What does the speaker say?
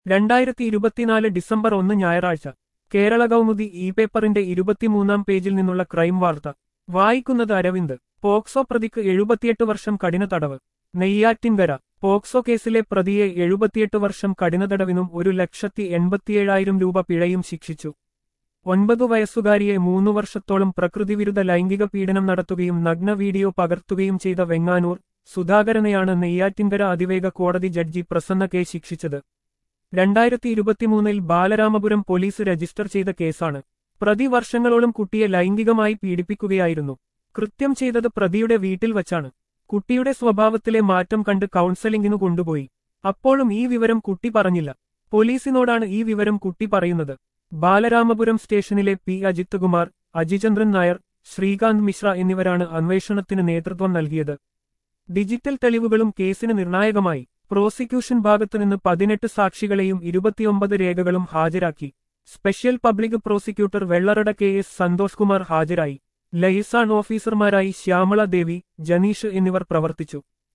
രണ്ടായിരത്തി ഇരുപത്തിനാല് ഡിസംബർ ഒന്ന് ഞായറാഴ്ച കേരള കൗമുദി ഇ പേപ്പറിന്റെ ഇരുപത്തിമൂന്നാം പേജിൽ നിന്നുള്ള ക്രൈം വാർത്ത വായിക്കുന്നത് അരവിന്ദ് പോക്സോ പ്രതിക്ക് എഴുപത്തിയെട്ട് വർഷം കഠിന തടവ് നെയ്യാറ്റിൻകര പോക്സോ കേസിലെ പ്രതിയെ എഴുപത്തിയെട്ട് വർഷം കഠിന തടവിനും ഒരു ലക്ഷത്തി എൺപത്തിയേഴായിരം രൂപ പിഴയും ശിക്ഷിച്ചു ഒൻപതു വയസ്സുകാരിയെ മൂന്നു വർഷത്തോളം പ്രകൃതിവിരുദ്ധ ലൈംഗിക പീഡനം നടത്തുകയും നഗ്ന വീഡിയോ പകർത്തുകയും ചെയ്ത വെങ്ങാനൂർ സുധാകരനെയാണ് നെയ്യാറ്റിൻകര അതിവേഗ കോടതി ജഡ്ജി പ്രസന്ന കെ ശിക്ഷിച്ചത് രണ്ടായിരത്തി ഇരുപത്തിമൂന്നിൽ ബാലരാമപുരം പോലീസ് രജിസ്റ്റർ ചെയ്ത കേസാണ് പ്രതി വർഷങ്ങളോളം കുട്ടിയെ ലൈംഗികമായി പീഡിപ്പിക്കുകയായിരുന്നു കൃത്യം ചെയ്തത് പ്രതിയുടെ വീട്ടിൽ വച്ചാണ് കുട്ടിയുടെ സ്വഭാവത്തിലെ മാറ്റം കണ്ട് കൗൺസലിംഗിനു കൊണ്ടുപോയി അപ്പോഴും ഈ വിവരം കുട്ടി പറഞ്ഞില്ല പോലീസിനോടാണ് ഈ വിവരം കുട്ടി പറയുന്നത് ബാലരാമപുരം സ്റ്റേഷനിലെ പി അജിത് കുമാർ അജിചന്ദ്രൻ നായർ ശ്രീകാന്ത് മിശ്ര എന്നിവരാണ് അന്വേഷണത്തിന് നേതൃത്വം നൽകിയത് ഡിജിറ്റൽ തെളിവുകളും കേസിന് നിർണായകമായി പ്രോസിക്യൂഷൻ ഭാഗത്തുനിന്ന് പതിനെട്ട് സാക്ഷികളെയും ഇരുപത്തിയൊമ്പത് രേഖകളും ഹാജരാക്കി special public prosecutor Vellarada K S Santhosh Kumar ഹാജരായി ലൈസാൺ ഓഫീസർമാരായി ശ്യാമള ദേവി ജനീഷ് എന്നിവർ പ്രവർത്തിച്ചു